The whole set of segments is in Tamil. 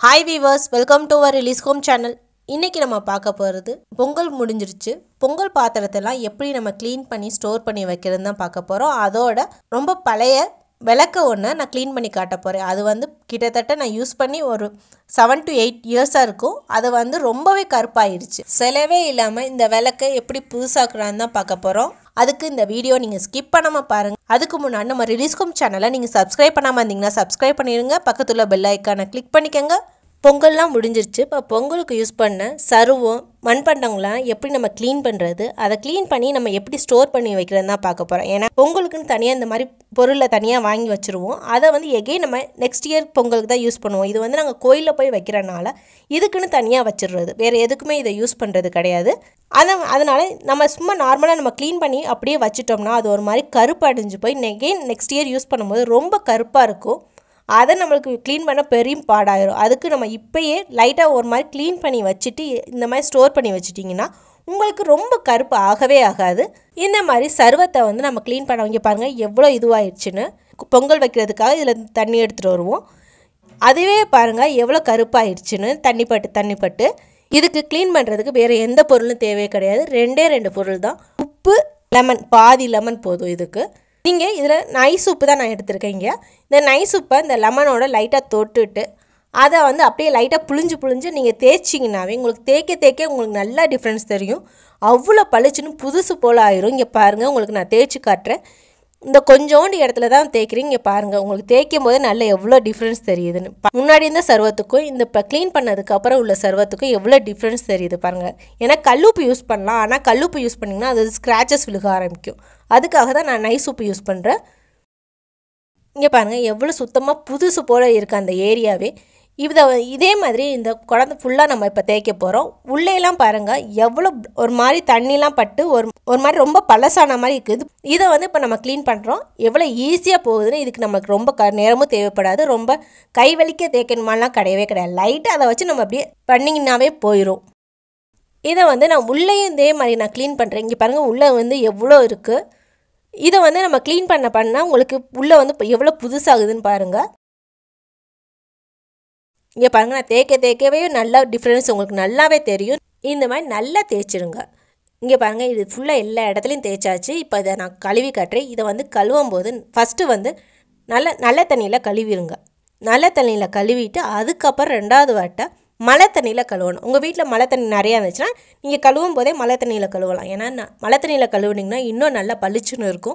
hi viewers welcome to our release home channel இன்றைக்கி நம்ம பார்க்க போகிறது பொங்கல் முடிஞ்சிருச்சு பொங்கல் பாத்திரத்தெல்லாம் எப்படி நம்ம க்ளீன் பண்ணி ஸ்டோர் பண்ணி வைக்கிறது தான் பார்க்க போகிறோம் அதோட ரொம்ப பழைய விளக்க ஒன்று நான் க்ளீன் பண்ணி காட்ட போகிறேன் அது வந்து கிட்டத்தட்ட நான் யூஸ் பண்ணி ஒரு செவன் டு எயிட் இயர்ஸாக இருக்கும் அது வந்து ரொம்பவே கருப்பாயிருச்சு செலவே இல்லாமல் இந்த விளக்கை எப்படி புதுசாக்குறான்னு தான் பார்க்க போகிறோம் அதுக்கு இந்த வீடியோ நீங்கள் ஸ்கிப் பண்ணாமல் பாருங்கள் அதுக்கு முன்னாடி நம்ம ரிலீஸ்கோம் சேனலை நீங்கள் சப்ஸ்கிரைப் பண்ணாமல் இருந்தீங்கன்னா சப்ஸ்கிரைப் பண்ணிடுங்க பக்கத்துல பெல் ஐக்கானை கிளிக் பண்ணிக்கோங்க பொங்கல்லாம் முடிஞ்சிருச்சு இப்போ பொங்கலுக்கு யூஸ் பண்ண சருவம் மண்பாண்டங்கள்லாம் எப்படி நம்ம க்ளீன் பண்ணுறது அதை க்ளீன் பண்ணி நம்ம எப்படி ஸ்டோர் பண்ணி வைக்கிறதுன்னு தான் பார்க்க போகிறோம் ஏன்னா பொங்கலுக்குன்னு தனியாக இந்த மாதிரி பொருளை தனியாக வாங்கி வச்சுருவோம் அதை வந்து எகெயின் நம்ம நெக்ஸ்ட் இயர் பொங்கலுக்கு தான் யூஸ் பண்ணுவோம் இது வந்து நாங்கள் கோயிலில் போய் வைக்கிறனால இதுக்குன்னு தனியாக வச்சிடுறது வேறு எதுக்குமே இதை யூஸ் பண்ணுறது கிடையாது அதை அதனால் நம்ம சும்மா நார்மலாக நம்ம க்ளீன் பண்ணி அப்படியே வச்சுட்டோம்னா அது ஒரு மாதிரி கருப்பு அடைஞ்சு போய் எகெயின் நெக்ஸ்ட் இயர் யூஸ் பண்ணும்போது ரொம்ப கருப்பாக இருக்கும் அதை நம்மளுக்கு க்ளீன் பண்ண பெரிய பாடாயிரும் அதுக்கு நம்ம இப்போயே லைட்டாக ஒரு மாதிரி க்ளீன் பண்ணி வச்சுட்டு இந்த மாதிரி ஸ்டோர் பண்ணி வச்சுட்டிங்கன்னா உங்களுக்கு ரொம்ப கருப்பு ஆகவே ஆகாது இந்த மாதிரி சர்வத்தை வந்து நம்ம க்ளீன் பண்ண இங்கே பாருங்கள் எவ்வளோ இதுவாகிடுச்சுன்னு பொங்கல் வைக்கிறதுக்காக இதில் தண்ணி எடுத்துகிட்டு வருவோம் அதுவே பாருங்கள் எவ்வளோ கருப்பாயிடுச்சுன்னு தண்ணி பட்டு தண்ணி பட்டு இதுக்கு க்ளீன் பண்ணுறதுக்கு வேறு எந்த பொருளும் தேவையே கிடையாது ரெண்டே ரெண்டு பொருள் தான் உப்பு லெமன் பாதி லெமன் போதும் இதுக்கு நீங்கள் இதில் நைஸ் உப்பு தான் நான் எடுத்திருக்கேங்க இந்த நைஸ் உப்பை இந்த லெமனோட லைட்டாக தொட்டுட்டு அதை வந்து அப்படியே லைட்டாக புளிஞ்சு புளிஞ்சு நீங்கள் தேய்ச்சிங்கனாவே உங்களுக்கு தேய்க்க தேய்க்க உங்களுக்கு நல்லா டிஃப்ரென்ஸ் தெரியும் அவ்வளோ பளிச்சுன்னு புதுசு போல் ஆயிரும் இங்கே பாருங்கள் உங்களுக்கு நான் தேய்ச்சி காட்டுறேன் இந்த கொஞ்சோண்டு இடத்துல தான் தேய்க்கிறீங்க இங்கே பாருங்கள் உங்களுக்கு தேய்க்கும் போது நல்ல எவ்வளோ டிஃப்ரென்ஸ் தெரியுதுன்னு பா- முன்னாடி இருந்த சர்வத்துக்கும் இந்த இப்போ க்ளீன் பண்ணதுக்கு அப்புறம் உள்ள சர்வத்துக்கும் எவ்வளோ டிஃப்ரென்ஸ் தெரியுது பாருங்கள் ஏன்னா கல்லுப்பு யூஸ் பண்ணலாம் ஆனால் கல்லுப்பு யூஸ் பண்ணிங்கன்னா அது ஸ்க்ராச்சஸ் விழுக ஆரம்பிக்கும் அதுக்காக தான் நான் நைஸ் உப்பு யூஸ் பண்ணுறேன் இங்கே பாருங்கள் எவ்வளோ சுத்தமாக புதுசு போல் இருக்குது அந்த ஏரியாவே இதை இதே மாதிரி இந்த குழந்தை ஃபுல்லாக நம்ம இப்போ தேய்க்க போகிறோம் உள்ளேலாம் பாருங்கள் எவ்வளோ ஒரு மாதிரி தண்ணிலாம் பட்டு ஒரு ஒரு மாதிரி ரொம்ப பழசான மாதிரி இருக்குது இதை வந்து இப்போ நம்ம க்ளீன் பண்ணுறோம் எவ்வளோ ஈஸியாக போகுதுன்னு இதுக்கு நமக்கு ரொம்ப க நேரமும் தேவைப்படாது ரொம்ப கை வலிக்க தேய்க்கணுமாலாம் கிடையவே கிடையாது லைட்டாக அதை வச்சு நம்ம அப்படியே பண்ணிங்கனாவே போயிடும் இதை வந்து நான் உள்ளேயும் இதே மாதிரி நான் க்ளீன் பண்ணுறேன் இங்கே பாருங்கள் உள்ளே வந்து எவ்வளோ இருக்குது இதை வந்து நம்ம க்ளீன் பண்ண பண்ணால் உங்களுக்கு உள்ளே வந்து இப்போ எவ்வளோ புதுசாகுதுன்னு பாருங்கள் இங்கே பாருங்கள் நான் தேய்க்க தேய்க்கவே நல்லா டிஃப்ரென்ஸ் உங்களுக்கு நல்லாவே தெரியும் இந்த மாதிரி நல்லா தேய்ச்சிருங்க இங்கே பாருங்கள் இது ஃபுல்லாக எல்லா இடத்துலையும் தேய்ச்சாச்சு இப்போ இதை நான் கழுவி காட்டுறேன் இதை வந்து கழுவும் போது ஃபஸ்ட்டு வந்து நல்ல நல்ல தண்ணியில் கழுவிடுங்க நல்ல தண்ணியில் கழுவிட்டு அதுக்கப்புறம் ரெண்டாவது வாட்டை மழை தண்ணியில் கழுவணும் உங்கள் வீட்டில் மழை தண்ணி நிறையா இருந்துச்சுன்னா நீங்கள் கழுவும் போதே மழை தண்ணியில் கழுவலாம் ஏன்னா ந- மழை தண்ணியில் கழுவுனீங்கன்னா இன்னும் நல்லா பளிச்சுன்னு இருக்கும்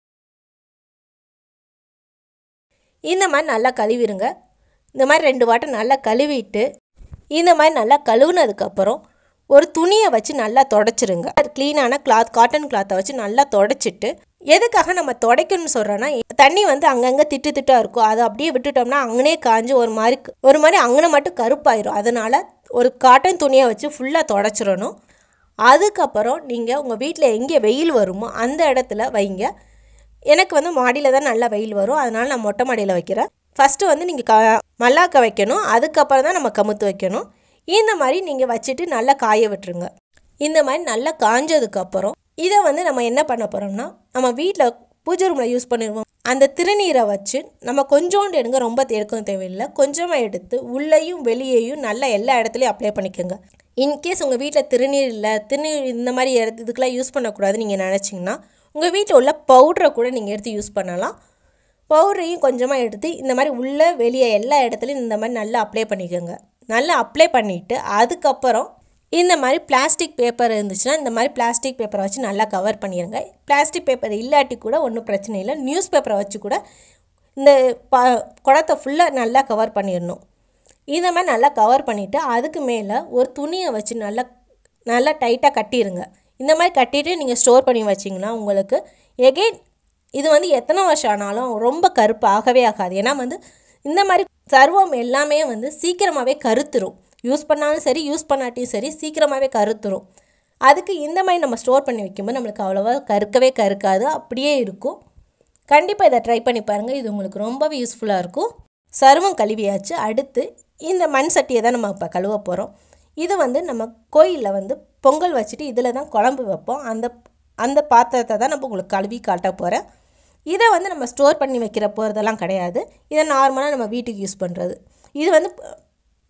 இந்த மாதிரி நல்லா கழுவிடுங்க இந்த மாதிரி ரெண்டு வாட்டை நல்லா கழுவிட்டு இந்த மாதிரி நல்லா கழுவுனதுக்கப்புறம் ஒரு துணியை வச்சு நல்லா தொடச்சிருங்க அது க்ளீனான கிளாத் காட்டன் கிளாத்தை வச்சு நல்லா தொடச்சிட்டு எதுக்காக நம்ம துடைக்கணும்னு சொல்கிறோன்னா தண்ணி வந்து அங்கங்கே திட்டு திட்டாக இருக்கும் அதை அப்படியே விட்டுட்டோம்னா அங்கனே காஞ்சு ஒரு மாதிரி ஒரு மாதிரி அங்கனை மட்டும் கருப்பாயிரும் அதனால் ஒரு காட்டன் துணியை வச்சு ஃபுல்லாக தொடச்சிடணும் அதுக்கப்புறம் நீங்கள் உங்கள் வீட்டில் எங்கே வெயில் வருமோ அந்த இடத்துல வைங்க எனக்கு வந்து மாடியில் தான் நல்லா வெயில் வரும் அதனால் நான் மொட்டை மாடியில் வைக்கிறேன் ஃபஸ்ட்டு வந்து நீங்கள் க மல்லாக்க வைக்கணும் அதுக்கப்புறம் தான் நம்ம கமுத்து வைக்கணும் இந்த மாதிரி நீங்கள் வச்சுட்டு நல்லா காய விட்டுருங்க இந்த மாதிரி நல்லா காஞ்சதுக்கப்புறம் இதை வந்து நம்ம என்ன பண்ண போகிறோம்னா நம்ம வீட்டில் பூஜை ரூமில் யூஸ் பண்ணிடுவோம் அந்த திருநீரை வச்சு நம்ம கொஞ்சோண்டு எடுங்க ரொம்ப எடுக்க தேவையில்லை கொஞ்சமாக எடுத்து உள்ளேயும் வெளியேயும் நல்லா எல்லா இடத்துலையும் அப்ளை பண்ணிக்கோங்க இன்கேஸ் உங்கள் வீட்டில் திருநீர் இல்லை திருநீர் இந்த மாதிரி இடத்து இதுக்கெலாம் யூஸ் பண்ணக்கூடாதுன்னு நீங்கள் நினச்சிங்கன்னா உங்கள் வீட்டில் உள்ள பவுடரை கூட நீங்கள் எடுத்து யூஸ் பண்ணலாம் பவுடரையும் கொஞ்சமாக எடுத்து இந்த மாதிரி உள்ளே வெளியே எல்லா இடத்துலையும் இந்த மாதிரி நல்லா அப்ளை பண்ணிக்கோங்க நல்லா அப்ளை பண்ணிவிட்டு அதுக்கப்புறம் இந்த மாதிரி பிளாஸ்டிக் பேப்பர் இருந்துச்சுன்னா இந்த மாதிரி பிளாஸ்டிக் பேப்பரை வச்சு நல்லா கவர் பண்ணிடுங்க பிளாஸ்டிக் பேப்பர் இல்லாட்டி கூட ஒன்றும் பிரச்சனை இல்லை நியூஸ் பேப்பரை வச்சு கூட இந்த ப குடத்தை ஃபுல்லாக நல்லா கவர் பண்ணிடணும் இந்த மாதிரி நல்லா கவர் பண்ணிவிட்டு அதுக்கு மேலே ஒரு துணியை வச்சு நல்லா நல்லா டைட்டாக கட்டிடுங்க இந்த மாதிரி கட்டிட்டு நீங்கள் ஸ்டோர் பண்ணி வச்சிங்கன்னா உங்களுக்கு எகெயின் இது வந்து எத்தனை வருஷம் ஆனாலும் ரொம்ப கருப்பு ஆகவே ஆகாது ஏன்னா வந்து இந்த மாதிரி சர்வம் எல்லாமே வந்து சீக்கிரமாகவே கருத்துரும் யூஸ் பண்ணாலும் சரி யூஸ் பண்ணாட்டியும் சரி சீக்கிரமாகவே கருத்துரும் அதுக்கு இந்த மாதிரி நம்ம ஸ்டோர் பண்ணி வைக்கும்போது நம்மளுக்கு அவ்வளோவா கருக்கவே கருக்காது அப்படியே இருக்கும் கண்டிப்பாக இதை ட்ரை பண்ணி பாருங்கள் இது உங்களுக்கு ரொம்பவே யூஸ்ஃபுல்லாக இருக்கும் சருவம் கழுவியாச்சு அடுத்து இந்த மண் சட்டியை தான் நம்ம இப்போ கழுவ போகிறோம் இது வந்து நம்ம கோயிலில் வந்து பொங்கல் வச்சுட்டு இதில் தான் குழம்பு வைப்போம் அந்த அந்த பாத்திரத்தை தான் நம்ம உங்களுக்கு கழுவி காட்ட போகிறேன் இதை வந்து நம்ம ஸ்டோர் பண்ணி வைக்கிற போகிறதெல்லாம் கிடையாது இதை நார்மலாக நம்ம வீட்டுக்கு யூஸ் பண்ணுறது இது வந்து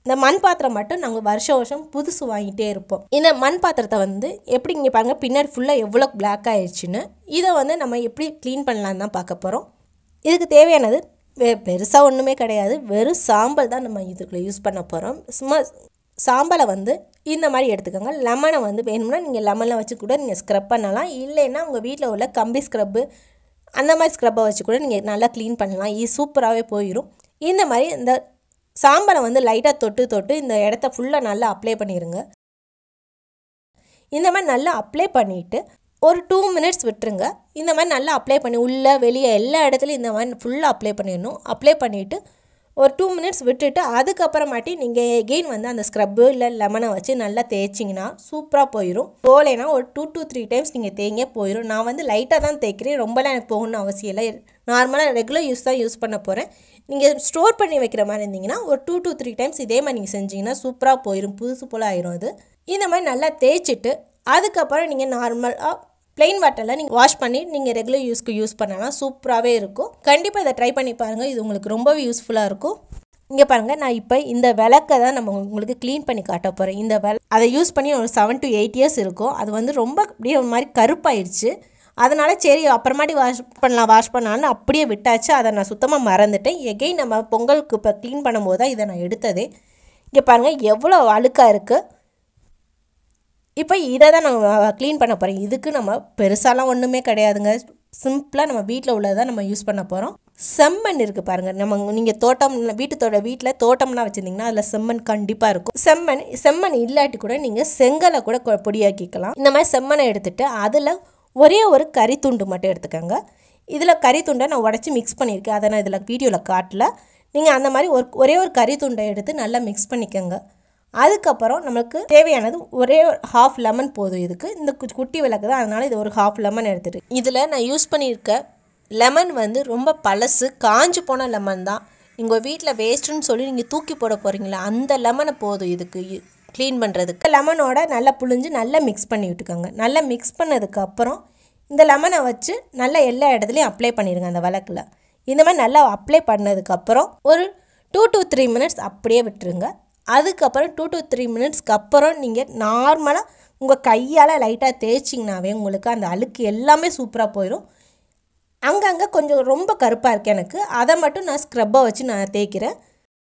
இந்த மண் பாத்திரம் மட்டும் நாங்கள் வருஷம் வருஷம் புதுசு வாங்கிட்டே இருப்போம் இந்த மண் பாத்திரத்தை வந்து எப்படி இங்கே பாருங்கள் பின்னாடி ஃபுல்லாக எவ்வளோ பிளாக் ஆயிடுச்சுன்னு இதை வந்து நம்ம எப்படி க்ளீன் பண்ணலான்னு தான் பார்க்க போகிறோம் இதுக்கு தேவையானது வே பெருசாக ஒன்றுமே கிடையாது வெறும் சாம்பல் தான் நம்ம இதுக்குள்ளே யூஸ் பண்ண போகிறோம் சும்மா சாம்பலை வந்து இந்த மாதிரி எடுத்துக்கோங்க லெமனை வந்து வேணும்னா நீங்கள் லெமனில் வச்சு கூட நீங்கள் ஸ்க்ரப் பண்ணலாம் இல்லைன்னா உங்கள் வீட்டில் உள்ள கம்பி ஸ்க்ரப்பு அந்த மாதிரி ஸ்க்ரப்பை வச்சு கூட நீங்கள் நல்லா க்ளீன் பண்ணலாம் இது சூப்பராகவே போயிடும் இந்த மாதிரி இந்த சாம்பலை வந்து லைட்டாக தொட்டு தொட்டு இந்த இடத்த ஃபுல்லாக நல்லா அப்ளை பண்ணிடுங்க இந்த மாதிரி நல்லா அப்ளை பண்ணிவிட்டு ஒரு டூ மினிட்ஸ் விட்டுருங்க இந்த மாதிரி நல்லா அப்ளை பண்ணி உள்ளே வெளியே எல்லா இடத்துலையும் இந்த மாதிரி ஃபுல்லாக அப்ளை பண்ணிடணும் அப்ளை பண்ணிவிட்டு ஒரு டூ மினிட்ஸ் விட்டுட்டு அதுக்கப்புறமாட்டி நீங்கள் எகெயின் வந்து அந்த ஸ்க்ரப்பு இல்லை லெமனை வச்சு நல்லா தேய்ச்சிங்கன்னா சூப்பராக போயிடும் போகலைன்னா ஒரு டூ டூ த்ரீ டைம்ஸ் நீங்கள் தேய்ங்க போயிடும் நான் வந்து லைட்டாக தான் தேய்க்கிறேன் ரொம்பலாம் எனக்கு போகணும்னு அவசியம் இல்லை நார்மலாக ரெகுலர் யூஸ் தான் யூஸ் பண்ண போகிறேன் நீங்கள் ஸ்டோர் பண்ணி வைக்கிற மாதிரி இருந்தீங்கன்னா ஒரு டூ டூ த்ரீ டைம்ஸ் இதே மாதிரி நீங்கள் செஞ்சீங்கன்னா சூப்பராக போயிடும் புதுசு போல் ஆயிரும் அது இந்த மாதிரி நல்லா தேய்ச்சிட்டு அதுக்கப்புறம் நீங்கள் நார்மலாக ப்ளெயின் வாட்டரில் நீங்கள் வாஷ் பண்ணி நீங்கள் ரெகுலர் யூஸ்க்கு யூஸ் பண்ணலாம் சூப்பராகவே இருக்கும் கண்டிப்பாக இதை ட்ரை பண்ணி பாருங்கள் இது உங்களுக்கு ரொம்பவே யூஸ்ஃபுல்லாக இருக்கும் இங்கே பாருங்கள் நான் இப்போ இந்த விளக்கை தான் நம்ம உங்களுக்கு க்ளீன் பண்ணி காட்ட போகிறேன் இந்த விள அதை யூஸ் பண்ணி ஒரு செவன் டு எயிட் இயர்ஸ் இருக்கும் அது வந்து ரொம்ப அப்படியே ஒரு மாதிரி கருப்பாயிடுச்சு அதனால் சரி அப்புறமாட்டி வாஷ் பண்ணலாம் வாஷ் பண்ணலான்னு அப்படியே விட்டாச்சு அதை நான் சுத்தமாக மறந்துட்டேன் எகெயின் நம்ம பொங்கலுக்கு இப்போ க்ளீன் பண்ணும்போது தான் இதை நான் எடுத்ததே இங்கே பாருங்கள் எவ்வளோ அழுக்காக இருக்குது இப்போ இதை தான் நம்ம க்ளீன் பண்ண போகிறோம் இதுக்கு நம்ம பெருசாலாம் ஒன்றுமே கிடையாதுங்க சிம்பிளாக நம்ம வீட்டில் உள்ளதை தான் நம்ம யூஸ் பண்ண போகிறோம் செம்மண் இருக்குது பாருங்கள் நம்ம நீங்கள் தோட்டம் வீட்டு தோட்ட வீட்டில் தோட்டம்லாம் வச்சுருந்தீங்கன்னா அதில் செம்மண் கண்டிப்பாக இருக்கும் செம்மண் செம்மண் இல்லாட்டி கூட நீங்கள் செங்கலை கூட கொ- பொடியாக்கிக்கலாம் இந்த மாதிரி செம்மண்ணை எடுத்துகிட்டு அதில் ஒரே ஒரு கறி துண்டு மட்டும் எடுத்துக்கோங்க இதில் கறி துண்டை நான் உடச்சி மிக்ஸ் பண்ணியிருக்கேன் அதை நான் இதில் வீடியோவில் காட்டல நீங்கள் அந்த மாதிரி ஒரு ஒரே ஒரு கறி துண்டை எடுத்து நல்லா மிக்ஸ் பண்ணிக்கோங்க அதுக்கப்புறம் நம்மளுக்கு தேவையானது ஒரே ஹாஃப் லெமன் போதும் இதுக்கு இந்த கு- குட்டி விளக்கு தான் அதனால் இது ஒரு ஹாஃப் லெமன் எடுத்துட்டு இதில் நான் யூஸ் பண்ணியிருக்க லெமன் வந்து ரொம்ப பழசு காஞ்சு போன லெமன் தான் உங்கள் வீட்டில் வேஸ்ட்டுன்னு சொல்லி நீங்கள் தூக்கி போட போகிறீங்களா அந்த லெமனை போதும் இதுக்கு க்ளீன் பண்ணுறதுக்கு லெமனோட நல்லா புழிஞ்சு நல்லா மிக்ஸ் பண்ணி விட்டுக்கோங்க நல்லா மிக்ஸ் பண்ணதுக்கு அப்புறம் இந்த லெமனை வச்சு நல்லா எல்லா இடத்துலையும் அப்ளை பண்ணிடுங்க அந்த விளக்குல இந்த மாதிரி நல்லா அப்ளை பண்ணதுக்கப்புறம் ஒரு டூ to த்ரீ மினிட்ஸ் அப்படியே விட்டுருங்க அதுக்கப்புறம் டூ to த்ரீ மினிட்ஸ்க்கு அப்புறம் நீங்கள் நார்மலாக உங்கள் கையால் லைட்டாக தேய்ச்சிங்கனாவே உங்களுக்கு அந்த அழுக்கு எல்லாமே சூப்பராக போயிடும் அங்கங்கே கொஞ்சம் ரொம்ப கருப்பாக இருக்கு எனக்கு அதை மட்டும் நான் ஸ்க்ரப்பை வச்சு நான் தேய்க்கிறேன்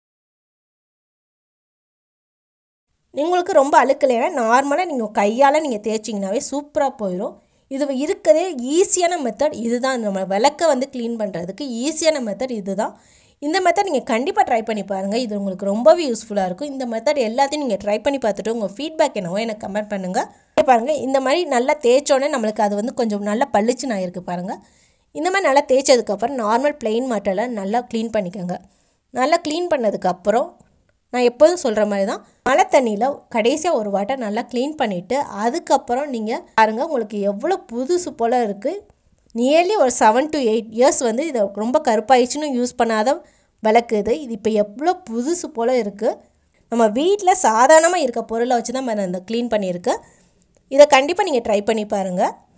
உங்களுக்கு ரொம்ப அழுக்கு இல்லைன்னா நார்மலாக நீங்கள் கையால் நீங்கள் தேய்ச்சிங்கனாவே சூப்பராக போயிடும் இது இருக்கதே ஈஸியான மெத்தட் இதுதான் நம்ம விளக்க வந்து க்ளீன் பண்ணுறதுக்கு ஈஸியான மெத்தட் இதுதான் இந்த மெத்தட் நீங்கள் கண்டிப்பாக ட்ரை பண்ணி பாருங்கள் இது உங்களுக்கு ரொம்பவே யூஸ்ஃபுல்லாக இருக்கும் இந்த மெத்தட் எல்லாத்தையும் நீங்கள் ட்ரை பண்ணி பார்த்துட்டு உங்கள் ஃபீட்பேக் என்னவோ எனக்கு கமெண்ட் பண்ணுங்கள் பாருங்கள் இந்த மாதிரி நல்லா தேய்ச்சோன்னே நம்மளுக்கு அது வந்து கொஞ்சம் நல்லா பளிச்சுன்னு ஆயிருக்கு பாருங்கள் இந்த மாதிரி நல்லா தேய்ச்சதுக்கப்புறம் நார்மல் plain மாட்டலை நல்லா க்ளீன் பண்ணிக்கோங்க நல்லா க்ளீன் பண்ணதுக்கப்புறம் நான் எப்போதும் சொல்கிற மாதிரி தான் மழை தண்ணியில் கடைசியாக ஒரு வாட்டை நல்லா க்ளீன் பண்ணிவிட்டு அதுக்கப்புறம் நீங்கள் பாருங்கள் உங்களுக்கு எவ்வளோ புதுசு போல் இருக்குது நியர்லி ஒரு செவன் to எயிட் இயர்ஸ் வந்து இதை ரொம்ப கருப்பாயிடுச்சுன்னு யூஸ் பண்ணாத விளக்கு இது இது இப்போ எவ்வளோ புதுசு போல் இருக்குது நம்ம வீட்டில் சாதாரணமாக இருக்க பொருளை வச்சு தான் நான் இந்த க்ளீன் பண்ணியிருக்கேன் இதை கண்டிப்பாக நீங்கள் ட்ரை பண்ணி பாருங்கள்